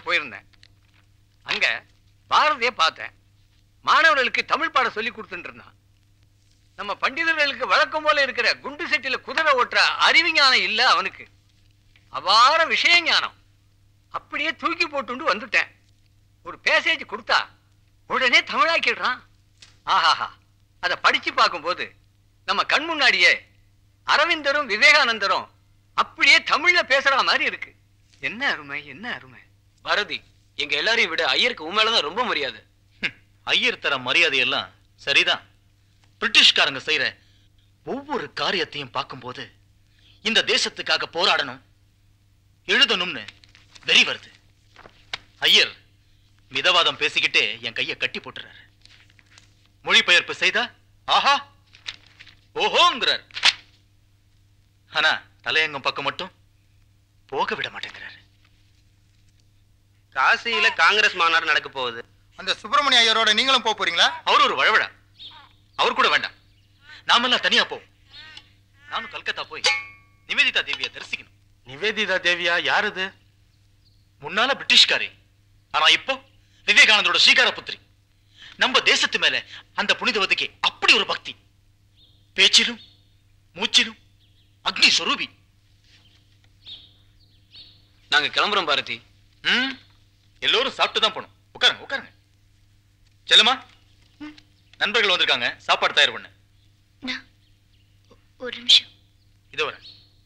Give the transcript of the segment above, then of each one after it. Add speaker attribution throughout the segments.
Speaker 1: போயிருந்தேன் அங்க பாரதியை பார்த்தேன் மாணவர்களுக்கு தமிழ் பாடம் சொல்லி கொடுத்துட்டு இருந்தான் நம்ம பண்டிதர்களுக்கு வழக்கம் போல இருக்கிற குண்டு செட்டில குதிரை ஓட்டுற அறிவுஞானம் இல்ல அவனுக்கு அபார விஷய ஞானம் அப்படியே தூக்கி போட்டுண்டு வந்துட்டேன் ஒரு பேசேஜ் கொடுத்தா உடனே தமிழாக்கிடுறான் ஆஹாஹா அதை படிச்சு பார்க்கும்போது நம்ம கண் முன்னாடியே அரவிந்தரும் விவேகானந்தரும் அப்படியே தமிழ்ல பேசுற மாதிரி இருக்கு என்ன அருமை என்ன அருமை
Speaker 2: பாரதி எங்க எல்லாரையும் விட ஐயருக்கு உண்மையிலதான் ரொம்ப மரியாதை
Speaker 3: ஐயர் தர மரியாதை எல்லாம் சரிதான் பிரிட்டிஷ்காரங்க செய்யற ஒவ்வொரு காரியத்தையும் பார்க்கும்போது இந்த தேசத்துக்காக போராடணும் எழுதணும்னு வெறி வருது ஐயர் மிதவாதம் பேசிக்கிட்டே என் கைய கட்டி போட்டுறாரு மொழிபெயர்ப்பு செய்தா ஆஹா ஓஹோங்கிறார் ஆனா தலையங்கம் பக்கம் மட்டும் போக விட மாட்டேங்கிறாரு
Speaker 4: காசியில காங்கிரஸ் மாநாடு நடக்க போகுது
Speaker 5: அந்த சுப்பிரமணிய ஐயரோட நீங்களும் போக போறீங்களா
Speaker 3: அவர் ஒரு வழவழ அவர் கூட வேண்டாம் நாமெல்லாம் தனியா போவோம் நானும் கல்கத்தா போய் நிவேதிதா தேவியை தரிசிக்கணும்
Speaker 5: நிவேதிதா தேவியா யாருது
Speaker 3: முன்னால பிரிட்டிஷ்காரி ஆனா இப்போ விவேகானந்தரோட ஸ்ரீகார புத்திரி நம்ம தேசத்து மேல அந்த புனிதவதிக்கு அப்படி ஒரு பக்தி பேச்சிலும் மூச்சிலும் அக்னி சொரூபி
Speaker 2: நாங்க கிளம்புறோம் பாரதி
Speaker 3: ம் எல்லோரும் சாப்பிட்டு தான் போகணும் உட்காருங்க உட்காருங்க செல்லுமா நண்பர்கள் வந்திருக்காங்க சாப்பாடு தயார் பண்ணு
Speaker 6: நான் ஒரு நிமிஷம்
Speaker 3: இதோ வரேன்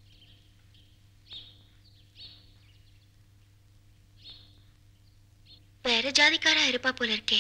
Speaker 6: வேற ஜாதிக்காரா இருப்பா போல இருக்கே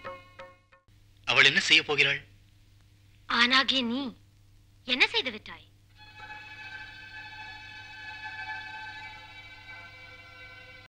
Speaker 3: அவள் என்ன செய்ய போகிறாள்
Speaker 6: ஆனாகிய நீ என்ன செய்து விட்டாய்